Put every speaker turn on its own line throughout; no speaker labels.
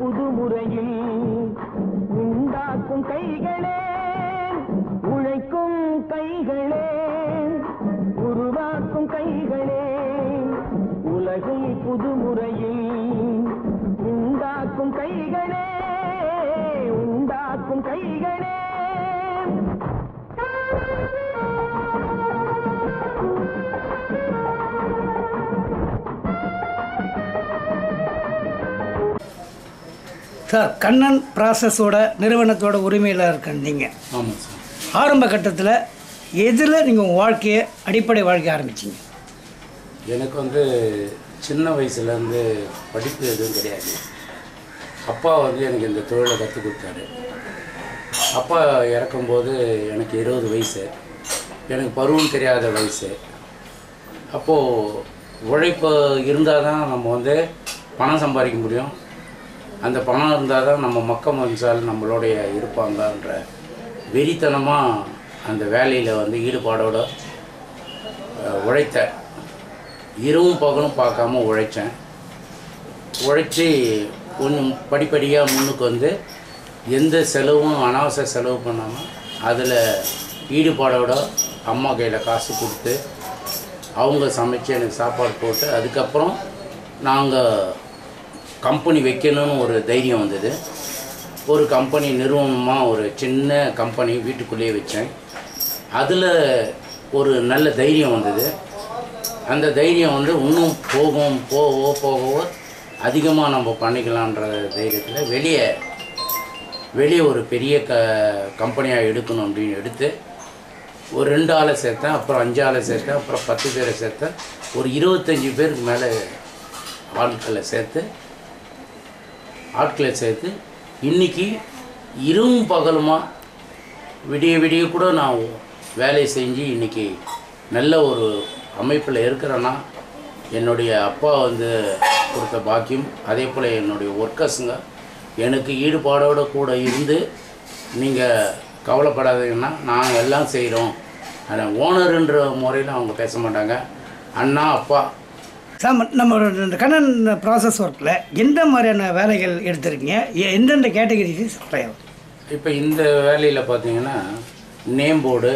புதுமுறையில் உண்டாக்கும் கைகளே உழைக்கும் கைகளே உருவாக்கும் கைகளே உலகை புதுமுறையில் உண்டாக்கும் கைகளே உண்டாக்கும் கைகளே
சார் கண்ணன் ப்ராசஸோட நிறுவனத்தோட உரிமையில் இருக்க நீங்கள்
ஆமாம் சார்
ஆரம்ப கட்டத்தில் எதில் நீங்கள் உங்கள் வாழ்க்கையை அடிப்படை வாழ்க்கை ஆரம்பிச்சீங்க
எனக்கு வந்து சின்ன வயசுலேருந்து படிப்பு எதுவும் கிடையாது அப்பா வந்து எனக்கு இந்த தொழிலை கற்றுக் கொடுத்தாரு அப்பா இறக்கும்போது எனக்கு இருபது வயசு எனக்கு பருவம் தெரியாத வயசு அப்போது உழைப்பு இருந்தால் தான் நம்ம வந்து பணம் சம்பாதிக்க முடியும் அந்த பணம் இருந்தால் தான் நம்ம மக்கம் வம்சால் நம்மளுடைய இருப்பாங்கன்ற வெறித்தனமாக அந்த வேலையில் வந்து ஈடுபாடோட அஹ், உழைத்தேன் இரவும் பகலும் பார்க்காம உழைச்சேன் உழைச்சி கொஞ்சம் படிப்படியாக முன்னுக்கு வந்து எந்த செலவும் அனாவசிய செலவு பண்ணாமல் அதில் ஈடுபாடோட அம்மா கையில் காசு கொடுத்து அவங்க சமைச்சு எனக்கு சாப்பாடு போட்டு அதுக்கப்புறம் நாங்கள் கம்பெனி வைக்கணும்னு ஒரு தைரியம் வந்தது ஒரு கம்பெனி நிறுவனமாக ஒரு சின்ன கம்பெனி வீட்டுக்குள்ளேயே வச்சேன் அதில் ஒரு நல்ல தைரியம் வந்தது அந்த தைரியம் வந்து இன்னும் போகும் போகவோ போகவோ அதிகமாக நம்ம பண்ணிக்கலான்ற தைரியத்தில் வெளியே வெளியே ஒரு பெரிய க கம்பெனியாக எடுக்கணும் அப்படின்னு எடுத்து ஒரு ரெண்டு ஆளை சேர்த்தேன் அப்புறம் அஞ்சு ஆளை சேர்த்தேன் அப்புறம் பத்து பேரை சேர்த்தேன் ஒரு இருபத்தஞ்சி பேருக்கு மேலே ஆட்களை சேர்த்து ஆட்களை சேர்த்து இன்றைக்கி இரவும் பகலுமா விடிய விடிய கூட நான் வேலையை செஞ்சு இன்றைக்கி நல்ல ஒரு அமைப்பில் இருக்கிறேன்னா என்னுடைய அப்பா வந்து கொடுத்த பாக்கியம் அதே போல் என்னுடைய ஒர்க்கர்ஸுங்க எனக்கு ஈடுபாடோடு கூட இருந்து நீங்கள் கவலைப்படாதீங்கன்னா நாங்கள் எல்லாம் செய்கிறோம் ஆனால் ஓனருன்ற முறையில் அவங்க பேச மாட்டாங்க அண்ணா அப்பா
சார் நம்ம இந்த கண்ணன் ப்ராசஸ் ஒர்க்கில் எந்த மாதிரியான வேலைகள் எடுத்திருக்கீங்க எ- எந்தெந்த கேட்டகரிக்கு சப்ளை ஆகும்
இப்போ இந்த வேலையில் பார்த்தீங்கன்னா நேம் போர்டு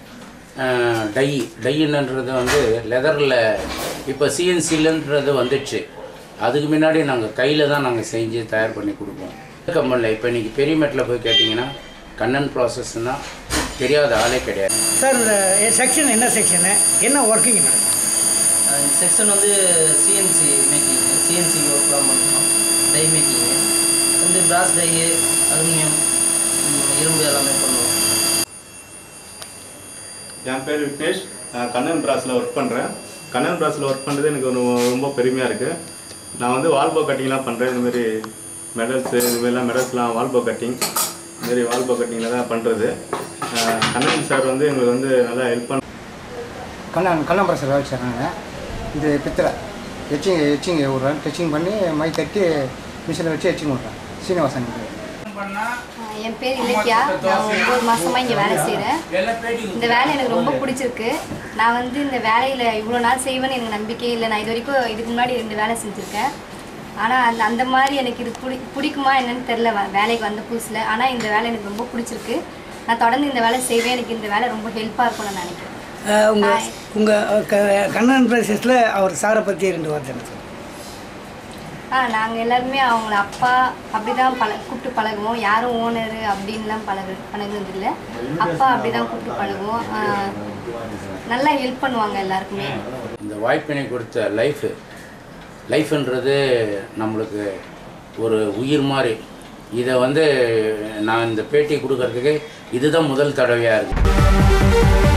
டை டைன்னுன்றது வந்து லெதரில் இப்போ சிஎன்சிலன்றது வந்துடுச்சு அதுக்கு முன்னாடி நாங்கள் கையில் தான் நாங்கள் செஞ்சு தயார் பண்ணி கொடுப்போம் கம்பெனியில் இப்போ இன்றைக்கி பெரியமெட்டில் போய் கேட்டிங்கன்னா கண்ணன் ப்ராசஸ்னால் தெரியாத ஆளே கிடையாது
சார் இந்த செக்ஷன் என்ன செக்ஷனு என்ன ஒர்க்கிங் நடக்கும்
இந்த செக்ஷன் வந்து சிஎன்சி மேக்கிங் சிஎன்சி ஒர்க்லாம் பண்ணுறோம் டை மேக்கிங்கு வந்து பிராஸ் டை அலுமினியம் ம், இரும்பு எல்லாமே பண்ணுவோம்
என் பேர் விக்னேஷ் நான் கண்ணன் பிராஸில் ஒர்க் பண்ணுறேன் கண்ணன் பிராஸில் ஒர்க் பண்ணுறது எனக்கு ஒரு ரொம்ப பெருமையாக இருக்குது நான் வந்து வால்போ கட்டிங்லாம் பண்ணுறேன் இந்தமாரி மெடல்ஸு இதுமாரிலாம் மெடல்ஸ்லாம் வால்போ கட்டிங் இதுமாரி வால்போ கட்டிங்கில் தான் பண்ணுறது கண்ணன் சார் வந்து எங்களுக்கு வந்து நல்லா ஹெல்ப் பண்ண
கண்ணன் கண்ணன் பிரசர் வேலை செய்கிறாங்க இது பித்தளை எச்சிங் எச்சிங் விட்றேன் டச்சிங் பண்ணி மை தட்டி மிஷினில் வச்சு எச்சிங் விட்றேன் சீனிவாசன் பேர்.
என் பேர் இலக்கியா நான் ஒம்பது மாசமா இங்கே வேலை செய்கிறேன் இந்த வேலை எனக்கு ரொம்ப பிடிச்சிருக்கு நான் வந்து இந்த வேலையில் இவ்வளோ நாள் செய்வேன்னு எனக்கு நம்பிக்கையே இல்லை நான் இது வரைக்கும் இதுக்கு முன்னாடி ரெண்டு வேலை செஞ்சுருக்கேன் ஆனால் அந்த அந்த மாதிரி எனக்கு இது பிடி பிடிக்குமா என்னன்னு தெரில வ- வேலைக்கு வந்த புதுசில் ஆனால் இந்த வேலை எனக்கு ரொம்ப பிடிச்சிருக்கு நான் தொடர்ந்து இந்த வேலை செய்வேன் எனக்கு இந்த வேலை ரொம்ப ஹெல்ப்பாக இருக்கும்னு நான் நினைக்கிறேன்
உங்கள் உங்கள் க கண்ணன் ப்ராசஸில் அவர் சாரை பற்றி ரெண்டு வார்த்தை என்ன சொல்லுங்க
ஆ நாங்கள் எல்லாருமே அவங்கள அப்பா அப்படி தான் பழ கூப்பிட்டு பழகுவோம் யாரும் ஓனரு அப்படின்லாம் பழகு பழகுனதில்லை அப்பா அப்படி தான் கூப்பிட்டு பழகுவோம் ஆ, நல்லா ஹெல்ப் பண்ணுவாங்க எல்லாருக்குமே
இந்த வாய்ப்பினை கொடுத்த லைஃபு லைஃப்ன்றது நம்மளுக்கு ஒரு உயிர் மாதிரி இதை வந்து நான் இந்த பேட்டி கொடுக்கறதுக்கு இதுதான் முதல் தடவையாக இருக்குது